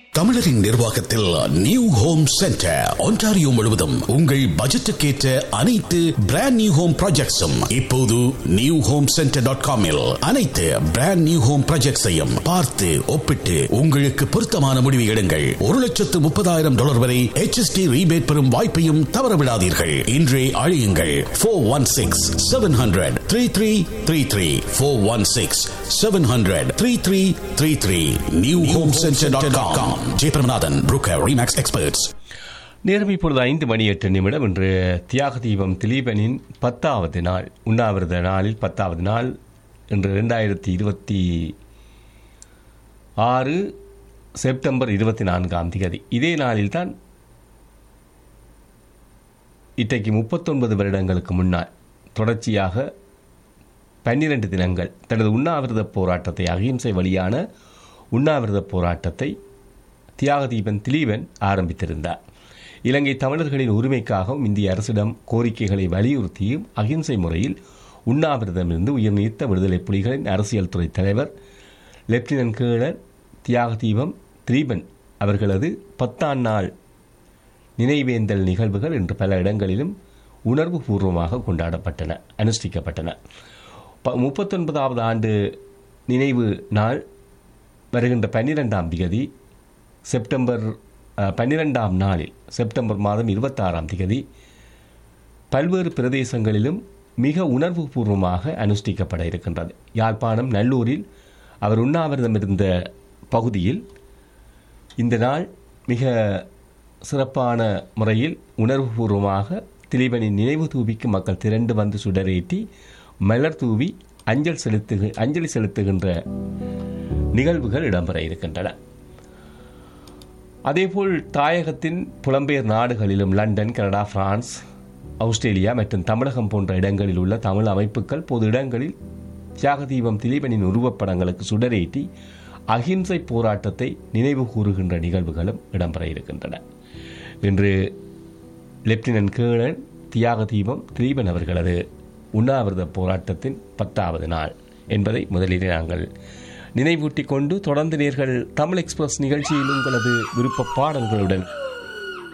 தமிழரின் நிர்வாகத்தில் new home centre Ontario முழுவதும் உங்கள் பட்ஜெட்டுக்கேற்ற அனைத்து பிராண்ட் நியூ ஹோம் ப்ராஜெக்ட்ஸும் இப்போது நியூ ஹோம் சென்டர் டாட் காமில் அனைத்து பிராண்ட் நியூ ஹோம் ப்ராஜெக்ட்ஸையும் பார்த்து ஒப்பிட்டு உங்களுக்கு பொருத்தமான முடிவு எடுங்கள் ஒரு லட்சத்து முப்பதாயிரம் டாலர் வரை HST ரீபேட் பெறும் வாய்ப்பையும் தவறவிடாதீர்கள் இன்றே அழையுங்கள் four one six seven hundred three three three three four one six seven hundred three three three three new home centre dot com Jayabramanathan broker Remax experts நேரம் இப்பொழுது ஐந்து மணி எட்டு நிமிடம் இன்று தியாக தீபம் திலீபனின் பத்தாவது நாள் உண்ணாவிரத நாளில் பத்தாவது நாள் இன்று ரெண்டாயிரத்தி இருபத்தி ஆறு செப்டம்பர் இருபத்தி நான்காம் தேதி இதே நாளில்தான் இன்றைக்கு முப்பத்தொன்பது வருடங்களுக்கு முன்னால் தொடர்ச்சியாக பன்னிரண்டு தினங்கள் தனது உண்ணாவிரத போராட்டத்தை அகிம்சை வழியான உண்ணாவிரத போராட்டத்தை தியாகதீபன் திலீபன் ஆரம்பித்திருந்தார் இலங்கை தமிழர்களின் உரிமைக்காகவும் இந்திய அரசிடம் கோரிக்கைகளை வலியுறுத்தியும் அகிம்சை முறையில் உண்ணாவிரதமிருந்து உயிர் நீத்த விடுதலை புலிகளின் அரசியல் துறை தலைவர் லெப்டினன்ட் கேர்னல் தியாகதீபம் திலீபன் அவர்களது பத்தாம் நாள் நினைவேந்தல் நிகழ்வுகள் இன்று பல இடங்களிலும் உணர்வு பூர்வமாக கொண்டாடப்பட்டன அனுஷ்டிக்கப்பட்டன ப முப்பத்தொன்பதாவது ஆண்டு நினைவு நாள் வருகின்ற பன்னிரெண்டாம் திகதி செப்டம்பர் அஹ், பன்னிரெண்டாம் நாளில் செப்டம்பர் மாதம் இருபத்தாறாம் திகதி பல்வேறு பிரதேசங்களிலும் மிக உணர்வுபூர்வமாக அனுஷ்டிக்கப்பட இருக்கின்றது யாழ்ப்பாணம் நல்லூரில் அவர் உண்ணாவிரதம் இருந்த பகுதியில் இந்த நாள் மிக சிறப்பான முறையில் உணர்வுபூர்வமாக திலீபனின் நினைவு தூவிக்கு மக்கள் திரண்டு வந்து சுடரேற்றி மலர் தூவி அஞ்சல் செலுத்துக அஞ்சலி செலுத்துகின்ற நிகழ்வுகள் இடம்பெற இருக்கின்றன அதேபோல் தாயகத்தின் புலம்பெயர் நாடுகளிலும் லண்டன் கனடா பிரான்ஸ் ஆஸ்திரேலியா மற்றும் தமிழகம் போன்ற இடங்களில் உள்ள தமிழ் அமைப்புகள் பொது இடங்களில் தியாகதீபம் திலீபனின் உருவப்படங்களுக்கு சுடரேற்றி அகிம்சை போராட்டத்தை நினைவு கூறுகின்ற நிகழ்வுகளும் இடம்பெற இருக்கின்றன இன்று லெப்டினன்ட் கேர்னல் தியாகதீபம் திலீபன் அவர்களது உண்ணாவிரத போராட்டத்தின் பத்தாவது நாள் என்பதை முதலில் நாங்கள் நினைவூட்டிக் கொண்டு தொடர்ந்து நேர்கள் தமிழ் எக்ஸ்பிரஸ் நிகழ்ச்சியில் உங்களது விருப்ப பாடல்களுடன்